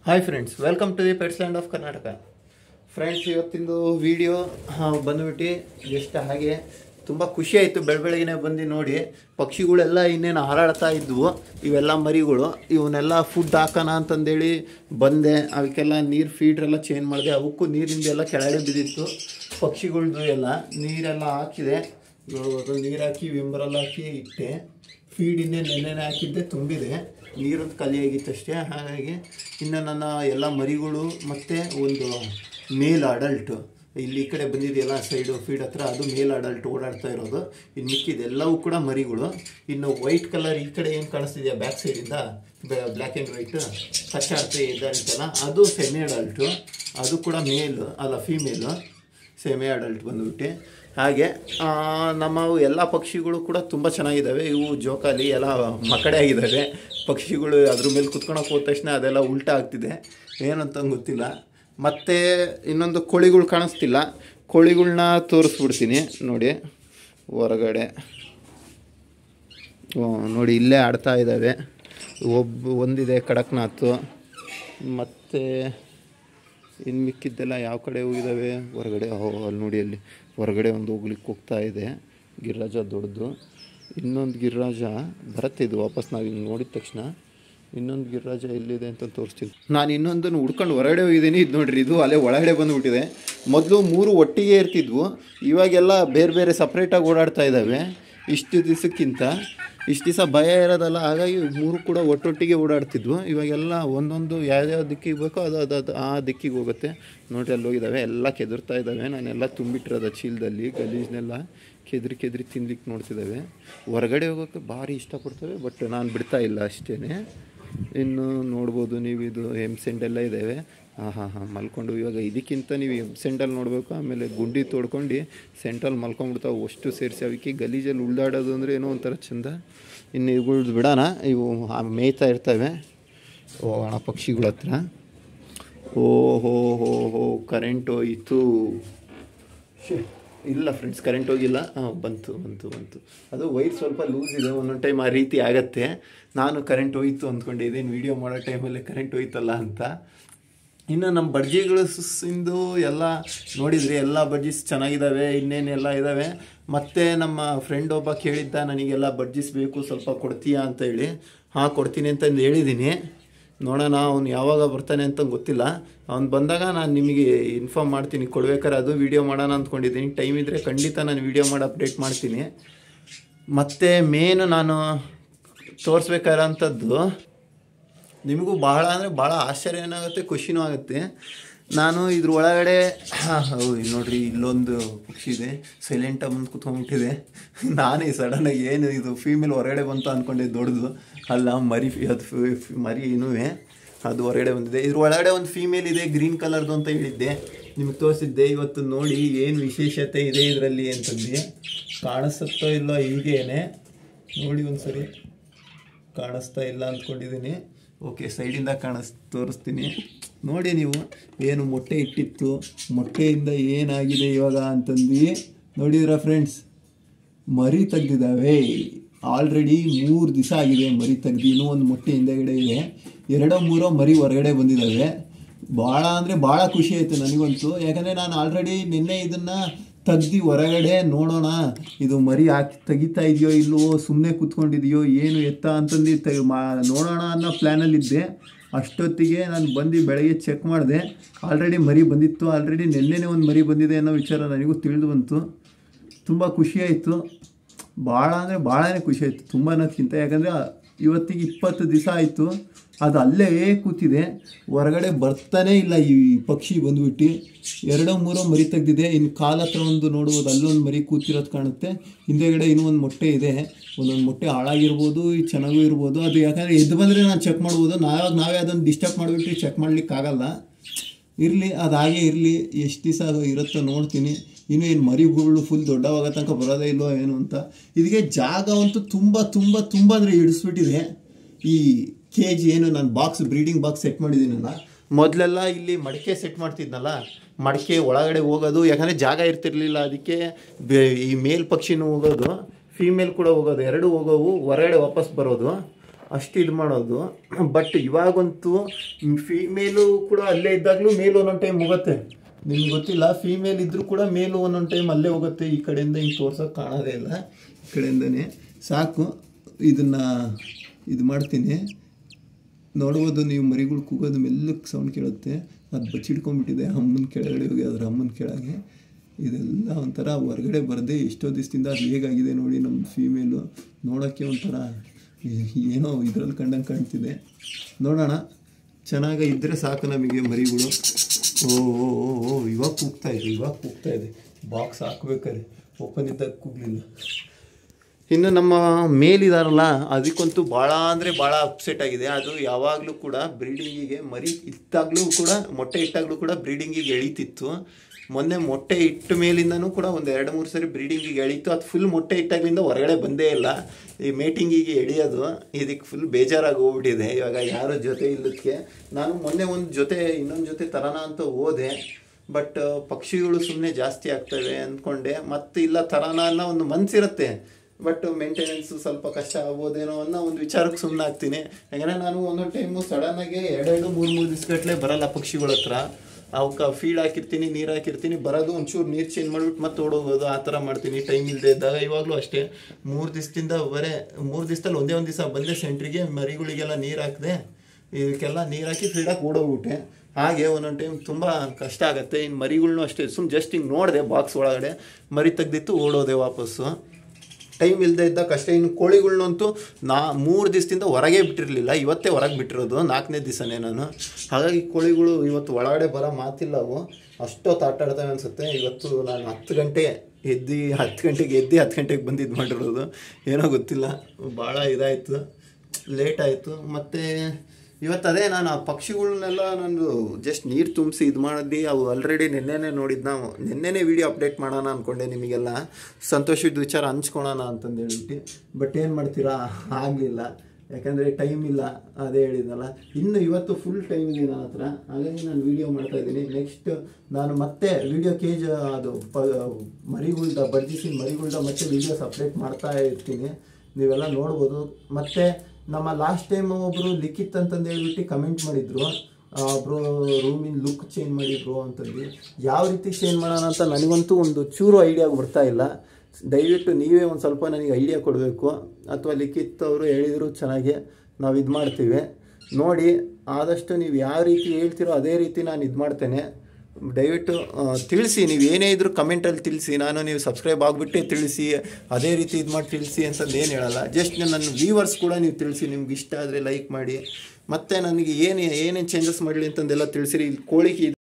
hi friends welcome to the pets land of Karnataka friends ಇವತ್ತಿಂದು video ಬಂದ್ಬಿಟ್ಟು just ಹಾಗೆ ತುಂಬ ಖುಷಿ ಆಯಿತು ಬೆಳ ಬೆಳಗ್ಗೆನೆ ಬಂದು ನೋಡಿ ಪಕ್ಷಿಗಳೆಲ್ಲ ಇನ್ನೇನು ಹಾರಾಡ್ತಾ ಇದ್ವು ಇವೆಲ್ಲ ಮರಿಗಳು ಇವನ್ನೆಲ್ಲ ಫುಡ್ ಹಾಕೋಣ ಅಂತಂದೇಳಿ ಬಂದೆ ಅವಕ್ಕೆಲ್ಲ ನೀರು ಫೀಡ್ರೆಲ್ಲ ಚೇಂಜ್ ಮಾಡಿದೆ ಅವಕ್ಕೂ ನೀರಿಂದ ಎಲ್ಲ ಕೆಳಗಡೆ ಬಿದ್ದಿತ್ತು ಪಕ್ಷಿಗಳ್ದು ಎಲ್ಲ ನೀರೆಲ್ಲ ಹಾಕಿದೆ ಇವಾಗ ನೀರು ಹಾಕಿ ವಿಂಬರೆಲ್ಲ ಹಾಕಿ ಇಟ್ಟೆ ಫೀಡ್ ಇನ್ನೇ ನೆನ್ನೆನೆ ಹಾಕಿದ್ದೆ ತುಂಬಿದೆ ನೀರು ಖಾಲಿಯಾಗಿತ್ತು ಅಷ್ಟೇ ಹಾಗಾಗಿ ಇನ್ನು ನನ್ನ ಎಲ್ಲ ಮರಿಗಳು ಮತ್ತು ಒಂದು ಮೇಲ್ ಅಡಲ್ಟ್ ಇಲ್ಲಿ ಈ ಕಡೆ ಬಂದಿದೆಯಲ್ಲ ಸೈಡು ಫೀಡ್ ಹತ್ರ ಅದು ಮೇಲ್ ಅಡಲ್ಟ್ ಓಡಾಡ್ತಾ ಇರೋದು ಇನ್ನು ಮಿಕ್ಕಿದೆಲ್ಲವೂ ಕೂಡ ಮರಿಗಳು ಇನ್ನು ವೈಟ್ ಕಲರ್ ಈ ಕಡೆ ಏನು ಕಾಣಿಸ್ತಿದೆಯಾ ಬ್ಯಾಕ್ ಸೈಡಿಂದ ಬ್ಲ್ಯಾಕ್ ಆ್ಯಂಡ್ ವೈಟ್ ಕಚ್ಚಾಡ್ತಾ ಇದೆ ಅಂತಲ್ಲ ಅದು ಸೆಮಿ ಅಡಲ್ಟು ಅದು ಕೂಡ ಮೇಲ್ ಅಲ್ಲ ಫೀಮೇಲು ಸೆಮಿ ಅಡಲ್ಟ್ ಬಂದ್ಬಿಟ್ಟು ಹಾಗೆ ಆ, ನಮ್ಮವು ಎಲ್ಲ ಪಕ್ಷಿಗಳು ಕೂಡ ತುಂಬ ಚೆನ್ನಾಗಿದ್ದಾವೆ ಇವು ಜೋಕಾಲಿ ಎಲ್ಲ ಮಕಡೆ ಆಗಿದ್ದಾವೆ ಪಕ್ಷಿಗಳು ಅದ್ರ ಮೇಲೆ ಕುತ್ಕೊಳಕ್ಕೆ ಹೋದ ತಕ್ಷಣ ಅದೆಲ್ಲ ಉಲ್ಟಾ ಆಗ್ತಿದೆ ಏನಂತ ಗೊತ್ತಿಲ್ಲ ಮತ್ತು ಇನ್ನೊಂದು ಕೋಳಿಗಳು ಕಾಣಿಸ್ತಿಲ್ಲ ಕೋಳಿಗಳ್ನ ತೋರಿಸ್ಬಿಡ್ತೀನಿ ನೋಡಿ ಹೊರಗಡೆ ಓ, ನೋಡಿ ಇಲ್ಲೇ ಆಡ್ತಾ ಇದ್ದಾವೆ ಒಬ್ಬ ಒಂದಿದೆ ಕಡಕ್ನಾಥ್ ಮತ್ತು ಇನ್ನು ಮಿಕ್ಕಿದ್ದೆಲ್ಲ ಯಾವ ಕಡೆ ಹೋಗಿದ್ದಾವೆ ಹೊರಗಡೆ ಓ, ಅಲ್ಲಿ ನೋಡಿ ಅಲ್ಲಿ ಹೊರಗಡೆ ಒಂದು ಹೋಗ್ಲಿಕ್ಕೆ ಹೋಗ್ತಾ ಇದೆ ಗಿರಿರಾಜ ದೊಡ್ಡದು ಇನ್ನೊಂದು ಗಿರಿರಾಜ ಬರುತ್ತೆ ಇದು ವಾಪಸ್ ನಾವು ಹಿಂಗೆ ನೋಡಿದ ತಕ್ಷಣ ಇನ್ನೊಂದು ಗಿರಿರಾಜ ಎಲ್ಲಿದೆ ಅಂತ ತೋರಿಸ್ತೀನಿ ನಾನು ಇನ್ನೊಂದನ್ನು ಹುಡ್ಕೊಂಡು ಹೊರಗಡೆ ಹೋಗಿದ್ದೀನಿ ಇದು ನೋಡ್ರಿ ಇದು ಅಲ್ಲೇ ಒಳಗಡೆ ಬಂದುಬಿಟ್ಟಿದೆ ಮೊದಲು ಮೂರು ಒಟ್ಟಿಗೆ ಇರ್ತಿದ್ವು ಇವಾಗೆಲ್ಲ ಬೇರೆ ಬೇರೆ ಸಪ್ರೇಟಾಗಿ ಓಡಾಡ್ತಾ ಇದ್ದಾವೆ ಇಷ್ಟು ದಿವಸಕ್ಕಿಂತ ಇಷ್ಟು ದಿವಸ ಭಯ ಇರೋದಲ್ಲ ಹಾಗಾಗಿ ಮೂರು ಕೂಡ ಒಟ್ಟೊಟ್ಟಿಗೆ ಓಡಾಡ್ತಿದ್ವು ಇವಾಗೆಲ್ಲ ಒಂದೊಂದು ಯಾವ್ಯಾವ ದಿಕ್ಕಿಗೆ ಬೇಕೋ ಅದು ಅದು ಅದು ಆ ದಿಕ್ಕಿಗೆ ಹೋಗುತ್ತೆ ನೋಡ್ರಿ ಅಲ್ಲಿ ಹೋಗಿದ್ದಾವೆ ಎಲ್ಲ ಕೆದರ್ತಾ ಇದ್ದಾವೆ ನಾನೆಲ್ಲ ತುಂಬಿಟ್ಟಿರೋದು ಚೀಲದಲ್ಲಿ ಗಲೀಜ್ನೆಲ್ಲ ಕೆದ್ರಿ ಕೆದ್ರಿ ತಿನ್ಲಿಕ್ಕೆ ನೋಡ್ತಿದ್ದಾವೆ ಹೊರಗಡೆ ಹೋಗೋಕ್ಕೆ ಭಾರಿ ಇಷ್ಟಪಡ್ತವೆ ಬಟ್ ನಾನು ಬಿಡ್ತಾ ಇಲ್ಲ ಅಷ್ಟೇ ಇನ್ನು ನೋಡ್ಬೋದು ನೀವು ಇದು ಎಮ್ಸೆಂಡೆಲ್ಲ ಇದ್ದಾವೆ ಹಾಂ ಹಾಂ ಹಾಂ ಮಲ್ಕೊಂಡು ಇವಾಗ ಇದಕ್ಕಿಂತ ನೀವು ಎಮ್ಸೆಂಡಲ್ಲಿ ನೋಡಬೇಕು ಆಮೇಲೆ ಗುಂಡಿ ತೋಡ್ಕೊಂಡು ಸೆಂಟ್ರಲ್ಲಿ ಮಲ್ಕೊಂಡ್ಬಿಡ್ತಾವೆ ಅಷ್ಟು ಸೇರಿಸಿ ಅವಕ್ಕೆ ಗಲೀಜಲ್ಲಿ ಉಳ್ದಾಡೋದು ಅಂದರೆ ಏನೋ ಒಂಥರ ಚಂದ ಇನ್ನು ಇವುಗಳ್ದು ಬಿಡೋಣ ಇವು ಆ ಮೇಯ್ತಾ ಇರ್ತವೆ ಹೋಗೋಣ ಪಕ್ಷಿಗಳ ಹತ್ರ ಓ ಹೋ ಹೋ ಹೋ ಕರೆಂಟ್ ಹೋಯಿತು ಶ್ಯೆ, ಇಲ್ಲ ಫ್ರೆಂಡ್ಸ್ ಕರೆಂಟ್ ಹೋಗಿಲ್ಲ ಹಾಂ ಬಂತು ಬಂತು ಬಂತು ಅದು ವೈರ್ ಸ್ವಲ್ಪ ಲೂಸ್ ಇದೆ ಒಂದೊಂದು ಟೈಮ್ ಆ ರೀತಿ ಆಗತ್ತೆ ನಾನು ಕರೆಂಟ್ ಹೋಯ್ತು ಅಂದ್ಕೊಂಡಿದ್ದೀನಿ ವೀಡಿಯೋ ಮಾಡೋ ಟೈಮಲ್ಲಿ ಕರೆಂಟ್ ಹೋಯ್ತಲ್ಲ ಅಂತ ಇನ್ನು ನಮ್ಮ ಬಡ್ಜಿಗಳು ಇಂದು ಎಲ್ಲ ನೋಡಿದ್ರಿ ಎಲ್ಲ ಬಡ್ಜಿಸ್ ಚೆನ್ನಾಗಿದ್ದಾವೆ ಇನ್ನೇನೆಲ್ಲ ಇದ್ದಾವೆ ಮತ್ತು ನಮ್ಮ ಫ್ರೆಂಡ್ ಒಬ್ಬ ಕೇಳಿದ್ದ ನನಗೆಲ್ಲ ಬಡ್ಜಿಸ್ ಬೇಕು ಸ್ವಲ್ಪ ಕೊಡ್ತೀಯಾ ಅಂತ ಹೇಳಿ ಹಾಂ ಕೊಡ್ತೀನಿ ಅಂತಂದು ಹೇಳಿದ್ದೀನಿ ನೋಡೋಣ ಅವ್ನು ಯಾವಾಗ ಬರ್ತಾನೆ ಅಂತ ಗೊತ್ತಿಲ್ಲ ಅವ್ನು ಬಂದಾಗ ನಾನು ನಿಮಗೆ ಇನ್ಫಾರ್ಮ್ ಮಾಡ್ತೀನಿ ಕೊಡ್ಬೇಕಾದ್ರೆ ಅದು ವೀಡಿಯೋ ಮಾಡೋಣ ಅಂದ್ಕೊಂಡಿದ್ದೀನಿ ಟೈಮ್ ಇದ್ದರೆ ಖಂಡಿತ ನಾನು ವೀಡಿಯೋ ಮಾಡಿ ಅಪ್ಡೇಟ್ ಮಾಡ್ತೀನಿ ಮತ್ತು ಮೇನು ನಾನು ತೋರಿಸ್ಬೇಕಾರಂಥದ್ದು ನಿಮಗೂ ಭಾಳ ಅಂದರೆ ಭಾಳ ಆಶ್ಚರ್ಯ ಏನಾಗುತ್ತೆ ಖುಷಿನೂ ಆಗುತ್ತೆ ನಾನು ಇದ್ರ ಒಳಗಡೆ ಹೌದು ಇಲ್ಲಿ ನೋಡ್ರಿ ಇಲ್ಲೊಂದು ಪಕ್ಷಿ ಇದೆ ಸೈಲೆಂಟಾಗಿ ಬಂದು ಕುತ್ಕೊಂಡ್ಬಿಟ್ಟಿದೆ ನಾನೇ ಸಡನ್ನಾಗಿ ಏನು ಇದು ಫೀಮೇಲ್ ಹೊರಗಡೆ ಬಂತು ಅಂದ್ಕೊಂಡೆ ದೊಡ್ಡದು ಅಲ್ಲ ಮರಿ ಫಿ- ಅದು ಫಿ- ಫಿ- ಮರಿ ಏನೂ ಅದು ಹೊರಗಡೆ ಬಂದಿದೆ ಇದ್ರ ಒಳಗಡೆ ಒಂದು ಫೀಮೇಲ್ ಇದೆ ಗ್ರೀನ್ ಕಲರ್ದು ಅಂತ ಹೇಳಿದ್ದೆ ನಿಮ್ಗೆ ತೋರಿಸಿದ್ದೆ ಇವತ್ತು ನೋಡಿ ಏನು ವಿಶೇಷತೆ ಇದೆ ಇದರಲ್ಲಿ ಅಂತಂದು ಕಾಣಿಸುತ್ತೋ ಇಲ್ಲೋ ಹೀಗೇನೆ ನೋಡಿ ಒಂದ್ಸರಿ ಕಾಣಿಸ್ತಾ ಇಲ್ಲ ಅಂದ್ಕೊಂಡಿದ್ದೀನಿ ಓಕೆ ಸೈಡಿಂದ ಕಾಣಿಸ್ ತೋರಿಸ್ತೀನಿ ನೋಡಿ ನೀವು ಏನು ಮೊಟ್ಟೆ ಇಟ್ಟಿತ್ತು ಮೊಟ್ಟೆಯಿಂದ ಏನಾಗಿದೆ ಇವಾಗ ಅಂತಂದು ನೋಡಿದ್ರ ಫ್ರೆಂಡ್ಸ್ ಮರಿ ತೆಗ್ದಿದ್ದಾವೆ ಆಲ್ರೆಡಿ ಮೂರು ದಿವಸ ಆಗಿದೆ ಮರಿ ತೆಗ್ದು ಇನ್ನೂ ಒಂದು ಮೊಟ್ಟೆ ಹಿಂದೆಗಡೆ ಇದೆ ಎರಡೋ ಮೂರೋ ಮರಿ ಹೊರಗಡೆ ಬಂದಿದ್ದಾವೆ ಭಾಳ ಅಂದರೆ ಭಾಳ ಖುಷಿ ಆಯಿತು ನನಗಂತೂ ಯಾಕಂದರೆ ನಾನು ಆಲ್ರೆಡಿ ನಿನ್ನೆ ಇದನ್ನು ತೆಗ್ದು ಹೊರಗಡೆ ನೋಡೋಣ ಇದು ಮರಿ ಹಾಕಿ ತೆಗಿತಾ ಇದೆಯೋ ಇಲ್ವೋ ಸುಮ್ಮನೆ ಕೂತ್ಕೊಂಡಿದೆಯೋ ಏನು ಎತ್ತ ಅಂತಂದು ತೆಗಿ ಮಾ ನೋಡೋಣ ಅನ್ನೋ ಪ್ಲ್ಯಾನಲ್ಲಿದ್ದೆ ಅಷ್ಟೊತ್ತಿಗೆ ನಾನು ಬಂದು ಬೆಳಗ್ಗೆ ಚೆಕ್ ಮಾಡಿದೆ ಆಲ್ರೆಡಿ ಮರಿ ಬಂದಿತ್ತು ಆಲ್ರೆಡಿ ನಿನ್ನೆನೇ ಒಂದು ಮರಿ ಬಂದಿದೆ ಅನ್ನೋ ವಿಚಾರ ನನಗೂ ತಿಳಿದು ಬಂತು ತುಂಬ ಖುಷಿ ಆಯಿತು ಭಾಳ ಅಂದರೆ ಭಾಳನೇ ಖುಷಿ ಆಯಿತು ತುಂಬ ಅನ್ನೋದಕ್ಕಿಂತ ಯಾಕಂದರೆ ಇವತ್ತಿಗೆ ಇಪ್ಪತ್ತು ದಿವಸ ಆಯಿತು ಅದು ಅಲ್ಲೇ ಕೂತಿದೆ ಹೊರಗಡೆ ಬರ್ತಾನೇ ಇಲ್ಲ ಈ ಪಕ್ಷಿ ಬಂದ್ಬಿಟ್ಟು ಎರಡೋ ಮೂರೋ ಮರಿ ತೆಗ್ದಿದೆ ಇನ್ನು ಕಾಲ ಹತ್ರ ಒಂದು ನೋಡ್ಬೋದು ಅಲ್ಲೊಂದು ಮರಿ ಕೂತಿರೋದು ಕಾಣುತ್ತೆ ಹಿಂದೆಗಡೆ ಇನ್ನೂ ಒಂದು ಮೊಟ್ಟೆ ಇದೆ ಒಂದೊಂದು ಮೊಟ್ಟೆ ಹಾಳಾಗಿರ್ಬೋದು ಈ ಚೆನ್ನಾಗೂ ಇರ್ಬೋದು ಅದು ಯಾಕಂದರೆ ಎದ್ದು ಬಂದರೆ ನಾನು ಚೆಕ್ ಮಾಡ್ಬೋದು ನಾವಾಗ ನಾವೇ ಅದನ್ನು ಡಿಸ್ಟರ್ಬ್ ಮಾಡಿಬಿಟ್ಟು ಚೆಕ್ ಮಾಡಲಿಕ್ಕಾಗಲ್ಲ ಇರಲಿ ಅದು ಹಾಗೆ ಇರಲಿ ಎಷ್ಟು ದಿವಸ ಅದು ಇರುತ್ತೋ ನೋಡ್ತೀನಿ ಇನ್ನು ಏನು ಮರಿಗಳು ಫುಲ್ ದೊಡ್ಡವಾಗ ತನಕ ಬರೋದೇ ಇಲ್ವೋ ಏನು ಅಂತ ಇದಕ್ಕೆ ಜಾಗ ಅಂತೂ ತುಂಬ ತುಂಬ ತುಂಬ ಅಂದರೆ ಹಿಡಿಸ್ಬಿಟ್ಟಿದೆ ಈ ಕೆ ಜಿ ಏನು ನಾನು ಬಾಕ್ಸ್ ಬ್ರೀಡಿಂಗ್ ಬಾಕ್ಸ್ ಸೆಟ್ ಮಾಡಿದ್ದೀನಲ್ಲ ಮೊದಲೆಲ್ಲ ಇಲ್ಲಿ ಮಡಿಕೆ ಸೆಟ್ ಮಾಡ್ತಿದ್ನಲ್ಲ ಮಡಿಕೆ ಒಳಗಡೆ ಹೋಗೋದು ಯಾಕಂದರೆ ಜಾಗ ಇರ್ತಿರ್ಲಿಲ್ಲ ಅದಕ್ಕೆ ಬೆ- ಈ ಮೇಲ್ ಪಕ್ಷಿನೂ ಹೋಗೋದು ಫೀಮೇಲ್ ಕೂಡ ಹೋಗೋದು ಎರಡು ಹೋಗೋವು ಹೊರಗಡೆ ವಾಪಸ್ ಬರೋದು ಅಷ್ಟು ಇದು ಮಾಡೋದು ಬಟ್ ಇವಾಗಂತೂ ಫೀಮೇಲು ಕೂಡ ಅಲ್ಲೇ ಇದ್ದಾಗಲೂ ಮೇಲ್ ಒಂದೊಂದು ಟೈಮ್ ಹೋಗುತ್ತೆ ನಿಮ್ಗೆ ಗೊತ್ತಿಲ್ಲ ಫೀಮೇಲ್ ಇದ್ರೂ ಕೂಡ ಮೇಲು ಒಂದೊಂದು ಟೈಮ್ ಅಲ್ಲೇ ಹೋಗುತ್ತೆ ಈ ಕಡೆಯಿಂದ ಹಿಂಗೆ ತೋರ್ಸೋಕೆ ಕಾಣೋದೇ ಇಲ್ಲ ಈ ಕಡೆಯಿಂದನೇ ಸಾಕು ಇದನ್ನು ಇದು ಮಾಡ್ತೀನಿ ನೋಡ್ಬೋದು ನೀವು ಮರಿಗಳು ಕೂಗೋದು ಮೆಲ್ಲಕ್ಕೆ ಸೌಂಡ್ ಕೇಳುತ್ತೆ ಅದು ಬಚ್ಚಿಡ್ಕೊಂಡ್ಬಿಟ್ಟಿದೆ ಅಮ್ಮನ ಕೆಳಗಡೆ ಹೋಗಿ ಅದ್ರ ಅಮ್ಮನ ಕೆಳಗೆ ಇದೆಲ್ಲ ಒಂಥರ ಹೊರಗಡೆ ಬರದೆ ಎಷ್ಟೋ ದಿವಸದಿಂದ ಅದು ಹೇಗಾಗಿದೆ ನೋಡಿ ನಮ್ಮ ಫೀಮೇಲು ನೋಡೋಕ್ಕೆ ಒಂಥರ ಏ- ಏನೋ ಇದರಲ್ಲಿ ಕಂಡಂಗೆ ಕಾಣ್ತಿದೆ ನೋಡೋಣ ಚೆನ್ನಾಗಿ ಇದ್ದರೆ ಸಾಕು ನಮಗೆ ಮರಿಗಳು ಓ ಓ ಓ ಓ ಇವಾಗ ಕೂಗ್ತಾ ಇದೆ ಇವಾಗ ಕೂಗ್ತಾ ಇದೆ ಬಾಕ್ಸ್ ಹಾಕ್ಬೇಕಾರೆ ಓಪನ್ ಇದ್ದಾಗ ಕೂಗಲಿಲ್ಲ ಇನ್ನು ನಮ್ಮ ಮೇಲಿದಾರಲ್ಲ ಅದಕ್ಕಂತೂ ಭಾಳ ಅಂದರೆ ಭಾಳ ಅಪ್ಸೆಟ್ ಆಗಿದೆ ಅದು ಯಾವಾಗಲೂ ಕೂಡ ಬ್ರೀಡಿಂಗಿಗೆ ಮರಿ ಇತ್ತಾಗಲೂ ಕೂಡ ಮೊಟ್ಟೆ ಇಟ್ಟಾಗಲೂ ಕೂಡ ಬ್ರೀಡಿಂಗಿಗೆ ಎಳೀತಿತ್ತು ಮೊನ್ನೆ ಮೊಟ್ಟೆ ಇಟ್ಟ ಮೇಲಿಂದನೂ ಕೂಡ ಒಂದು ಎರಡು ಮೂರು ಸರಿ ಬ್ರೀಡಿಂಗಿಗೆ ಎಳೀತು ಅದು ಫುಲ್ ಮೊಟ್ಟೆ ಇಟ್ಟಾಗ್ಲಿಂದ ಹೊರಗಡೆ ಬಂದೇ ಇಲ್ಲ ಈ ಮೇಟಿಂಗಿಗೆ ಎಳಿಯೋದು ಇದಕ್ಕೆ ಫುಲ್ ಬೇಜಾರಾಗಿ ಹೋಗ್ಬಿಟ್ಟಿದೆ ಇವಾಗ ಯಾರೋ ಜೊತೆ ಇಲ್ಲದಕ್ಕೆ ನಾನು ಮೊನ್ನೆ ಒಂದು ಜೊತೆ ಇನ್ನೊಂದು ಜೊತೆ ತರೋಣ ಅಂತ ಹೋದೆ ಬಟ್ ಪಕ್ಷಿಗಳು ಸುಮ್ಮನೆ ಜಾಸ್ತಿ ಆಗ್ತವೆ ಅಂದ್ಕೊಂಡೆ ಮತ್ತೆ ಇಲ್ಲ ತರಾನ ಅನ್ನೋ ಒಂದು ಮನಸ್ಸಿರುತ್ತೆ ಬಟ್ ಮೇಂಟೆನೆನ್ಸು ಸ್ವಲ್ಪ ಕಷ್ಟ ಆಗ್ಬೋದೇನೋ ಅನ್ನೋ ಒಂದು ವಿಚಾರಕ್ಕೆ ಸುಮ್ಮನೆ ಆಗ್ತೀನಿ ಯಾಕಂದರೆ ನಾನು ಒಂದೊಂದು ಟೈಮು ಸಡನ್ನಾಗಿ ಎರಡೆರಡು ಮೂರು ಮೂರು ದಿವ್ಸಗಟ್ಟಲೆ ಬರಲ್ಲ ಪಕ್ಷಿಗಳ ಹತ್ರ ಅವಕ್ಕೆ ಫೀಡ್ ಹಾಕಿರ್ತೀನಿ ನೀರು ಹಾಕಿರ್ತೀನಿ ಬರೋದು ಒಂಚೂರು ನೀರು ಚೇಂಜ್ ಮಾಡಿಬಿಟ್ಟು ಮತ್ತೆ ಓಡೋಗೋದು ಆ ಥರ ಮಾಡ್ತೀನಿ ಟೈಮ್ ಇಲ್ಲದೆ ಇದ್ದಾಗ ಇವಾಗಲೂ ಅಷ್ಟೇ ಮೂರು ದಿವಸದಿಂದ ಬರೇ ಮೂರು ದಿವಸದಲ್ಲಿ ಒಂದೇ ಒಂದು ದಿವಸ ಬಂದೆ ಸೆಂಟ್ರಿಗೆ ಮರಿಗಳಿಗೆಲ್ಲ ನೀರು ಹಾಕಿದೆ ಇದಕ್ಕೆಲ್ಲ ನೀರು ಹಾಕಿ ಫೀಡಾಗಿ ಓಡೋಗ್ಬಿಟ್ಟೆ ಹಾಗೆ ಒಂದೊಂದು ಟೈಮ್ ತುಂಬ ಕಷ್ಟ ಆಗುತ್ತೆ ಇನ್ನು ಮರಿಗಳ್ನೂ ಅಷ್ಟೇ ಸುಮ್ ಜಸ್ಟ್ ಹಿಂಗೆ ನೋಡಿದೆ ಬಾಕ್ಸ್ ಒಳಗಡೆ ಮರಿ ತೆಗ್ದಿತ್ತು ಓಡೋದೆ ವಾಪಸ್ಸು ಟೈಮ್ ಇಲ್ಲದೆ ಇದ್ದ ಕಷ್ಟ ಇನ್ನು ಕೋಳಿಗಳ್ನಂತೂ ನಾ ಮೂರು ದಿವಸದಿಂದ ಹೊರಗೆ ಬಿಟ್ಟಿರಲಿಲ್ಲ ಇವತ್ತೇ ಹೊರಗೆ ಬಿಟ್ಟಿರೋದು ನಾಲ್ಕನೇ ದಿವಸನೇ ನಾನು ಹಾಗಾಗಿ ಕೋಳಿಗಳು ಇವತ್ತು ಒಳಗಡೆ ಬರೋ ಮಾತಿಲ್ಲ ಅವು ಅಷ್ಟೊತ್ತು ಆಟ ಆಡ್ತವೆ ಅನಿಸುತ್ತೆ ಇವತ್ತು ನಾನು ಹತ್ತು ಗಂಟೆ ಎದ್ದು ಹತ್ತು ಗಂಟೆಗೆ ಎದ್ದು ಹತ್ತು ಗಂಟೆಗೆ ಬಂದಿದ್ದು ಮಾಡಿರೋದು ಏನೋ ಗೊತ್ತಿಲ್ಲ ಭಾಳ ಇದಾಯಿತು ಲೇಟ್ ಆಯಿತು ಮತ್ತು ಇವತ್ತು ಅದೇ ನಾನು ಆ ಪಕ್ಷಿಗಳನ್ನೆಲ್ಲ ನಾನು ಜಸ್ಟ್ ನೀರು ತುಂಬಿಸಿ ಇದು ಮಾಡಿದ್ವಿ ಅವು ಆಲ್ರೆಡಿ ನಿನ್ನೆನೇ ನೋಡಿದ್ದು ನಾವು ನಿನ್ನೆನೇ ವಿಡಿಯೋ ಅಪ್ಡೇಟ್ ಮಾಡೋಣ ಅಂದ್ಕೊಂಡೆ ನಿಮಗೆಲ್ಲ ಸಂತೋಷದ ವಿಚಾರ ಹಂಚ್ಕೊಳೋಣ ಅಂತಂದು ಹೇಳ್ಬಿಟ್ಟು ಬಟ್ ಏನು ಮಾಡ್ತೀರಾ ಆಗಲಿಲ್ಲ ಯಾಕಂದರೆ ಟೈಮ್ ಇಲ್ಲ ಅದೇ ಹೇಳಿದ್ನಲ್ಲ ಇನ್ನು ಇವತ್ತು ಫುಲ್ ಟೈಮ್ ಇದೆ ನನ್ನ ಹತ್ರ ಹಾಗಾಗಿ ನಾನು ವಿಡಿಯೋ ಮಾಡ್ತಾ ಇದ್ದೀನಿ ನೆಕ್ಸ್ಟ್ ನಾನು ಮತ್ತೆ ವಿಡಿಯೋ ಕೇಜ್ ಅದು ಪ ಮರಿಗಳ್ದ ಬಡ್ಜಿಸಿ ಮರಿಗಳ್ದ ಮತ್ತೆ ವೀಡಿಯೋಸ್ ಅಪ್ಡೇಟ್ ಮಾಡ್ತಾ ಇರ್ತೀನಿ ನೀವೆಲ್ಲ ನೋಡ್ಬೋದು ಮತ್ತೆ ನಮ್ಮ ಲಾಸ್ಟ್ ಟೈಮ್ ಒಬ್ಬರು ಲಿಖಿತ್ ಅಂತಂದು ಹೇಳ್ಬಿಟ್ಟು ಕಮೆಂಟ್ ಮಾಡಿದ್ರು ಬ್ರೋ ರೂಮಿನ ಲುಕ್ ಚೇಂಜ್ ಮಾಡಿ ಬ್ರೋ ಅಂತಂದು ಯಾವ ರೀತಿ ಚೇಂಜ್ ಮಾಡೋಣ ಅಂತ ನನಗಂತೂ ಒಂದು ಚೂರು ಐಡಿಯಾ ಬರ್ತಾ ಇಲ್ಲ ದಯವಿಟ್ಟು ನೀವೇ ಒಂದು ಸ್ವಲ್ಪ ನನಗೆ ಐಡಿಯಾ ಕೊಡಬೇಕು ಅಥವಾ ಲಿಖಿತ್ ಅವರು ಹೇಳಿದರು ಚೆನ್ನಾಗಿ ನಾವು ಇದು ಮಾಡ್ತೀವಿ ನೋಡಿ ಆದಷ್ಟು ನೀವು ಯಾವ ರೀತಿ ಹೇಳ್ತೀರೋ ಅದೇ ರೀತಿ ನಾನು ಇದು ಮಾಡ್ತೇನೆ ದಯವಿಟ್ಟು ಆ, ತಿಳಿಸಿ ನೀವು ಏನೇ ಇದ್ರೂ ಕಮೆಂಟಲ್ಲಿ ತಿಳಿಸಿ ನಾನು ನೀವು ಸಬ್ಸ್ಕ್ರೈಬ್ ಆಗಿಬಿಟ್ಟೆ ತಿಳಿಸಿ ಅದೇ ರೀತಿ ಇದು ಮಾಡಿ ತಿಳಿಸಿ ಅಂತಂದು ಏನು ಹೇಳಲ್ಲ ಜಸ್ಟ್ ನನ್ನ ವ್ಯೂವರ್ಸ್ ಕೂಡ ನೀವು ತಿಳಿಸಿ ನಿಮ್ಗೆ ಇಷ್ಟ ಆದರೆ ಲೈಕ್ ಮಾಡಿ ಮತ್ತು ನನಗೆ ಏನು ಏನೇನು ಚೇಂಜಸ್ ಮಾಡಲಿ ಅಂತಂದೆಲ್ಲ ತಿಳಿಸಿರಿ ಇಲ್ಲಿ ಕೋಳಿಗೆ